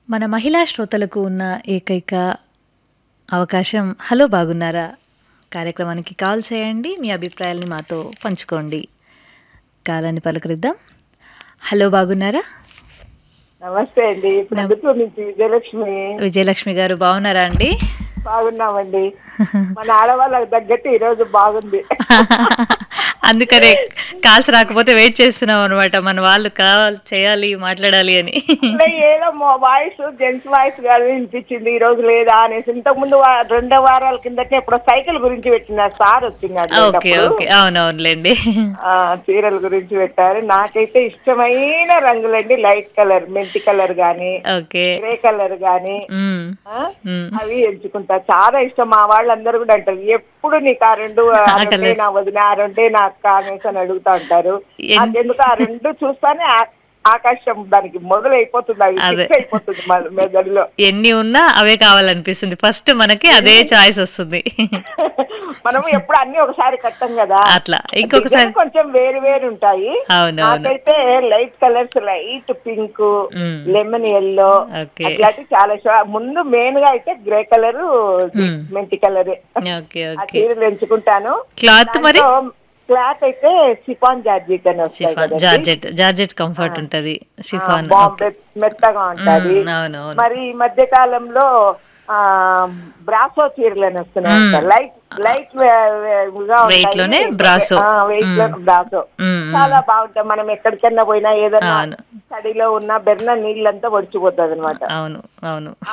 మన మహిళా శ్రోతలకు ఉన్న ఏకైక అవకాశం హలో బాగున్నారా కార్యక్రమానికి కాల్ చేయండి మీ అభిప్రాయాల్ని మాతో పంచుకోండి కాలాన్ని పలకరిద్దాం హలో బాగున్నారా నమస్తే అండి ప్రభుత్వం నుంచి విజయలక్ష్మి విజయలక్ష్మి గారు బాగున్నారా అండి బాగున్నామండి మన ఆడవాళ్ళకి తగ్గట్టు ఈ రోజు బాగుంది అందుకనే కాల్స్ రాకపోతే వెయిట్ చేస్తున్నాం అనమాట మన వాళ్ళు కాల్ చేయాలి మాట్లాడాలి అని అంటే ఏదో వాయిస్ జెంట్స్ వాయిస్ గారు వినిపించింది ఈ రోజు లేదా అనేసి ఇంతకు ముందు వా- రెండో వారాల కిందటే ఇప్పుడు సైకిల్ గురించి పెట్టిన సార్ వచ్చినాడు ఓకే ఓకే అవునవునులేండి ఆ, చీరల గురించి పెట్టారు నాకైతే ఇష్టమైన రంగులండి లైట్ కలర్ మెంతి కలర్ గాని ఓకే గ్రే కలర్ గాని మ్మ్. ఆ, మ్మ్. అవి ఎంచుకుంటా చాలా ఇష్టం మా వాళ్ళందరూ కూడా అంటారు ఎప్పుడు నీకు ఆ రెండు ఆ రెండే నా వదిన ఆ రెండే నా అక్క అనేసి అని అడుగుతా ఉంటారు ఎన్- నాకెందుకు ఆ రెండు చూస్తానే ఆ- ఆకాశం దానికి మొదలైపోతుంది అవి అదే. fix అయిపోతుంది మన మెదడులో ఎన్ని ఉన్నా అవే కావాలనిపిస్తుంది ఫస్ట్ మనకి అదే చాయిస్ వస్తుంది మనం ఎప్పుడు అన్ని ఒకసారి కట్టం కదా అట్లా ఇంకొకసారి డిజైన్ కొంచెం వేరు వేరు ఉంటాయి అవునవును నాకైతే లైట్ కలర్స్ లైట్ పింక్ మ్మ్. లెమన్ ఎల్లో ఓకే అట్లాంటి చాలా ఇష్టం ముందు మెయిన్ గా అయితే గ్రే కలర్ మ్మ్. మెంతి కలర్ ఓకే ఆ ఓకే చీరలు ఎంచుకుంటాను క్లాత్ మరి క్లాత్ అయితే సిఫాన్ జార్జెట్ అని వస్తాయి షిఫాన్ కదండి. జార్జెట్ జార్జెట్ కంఫర్ట్ ఉంటది షిఫాన్ బాంబే మెత్తగా ఉంటది అవునవును మరి ఈ మధ్య కాలంలో ఆ బ్రాసో చీరలు అని వస్తున్నాయి అంట. లైట్ లైట్ వే- వే- గా Weight ఉంటాయి. లోనే బ్రాసో. ఆ, weight లో బ్రాసో మ్మ్. చాలా బాగుంటాయి మనం ఎక్కడికన్నా పోయినా ఏదన్నా అవును. తడిలో ఉన్న బెర్న నీళ్ళంతా ఒడిచిపోతుంది అనమాట అవును అవును